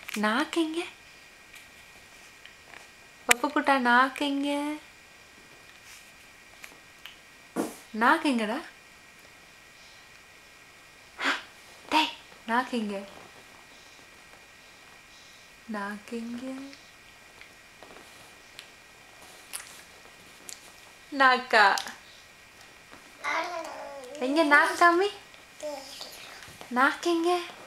நாக்கெங்க பப்பு குட்டா நாக்கெங்க நாக்கெங்கடா டேய் நாக்கெங்க நாக்கெங்க நாக்கா எங்க நாக்காமி நாக்கெங்க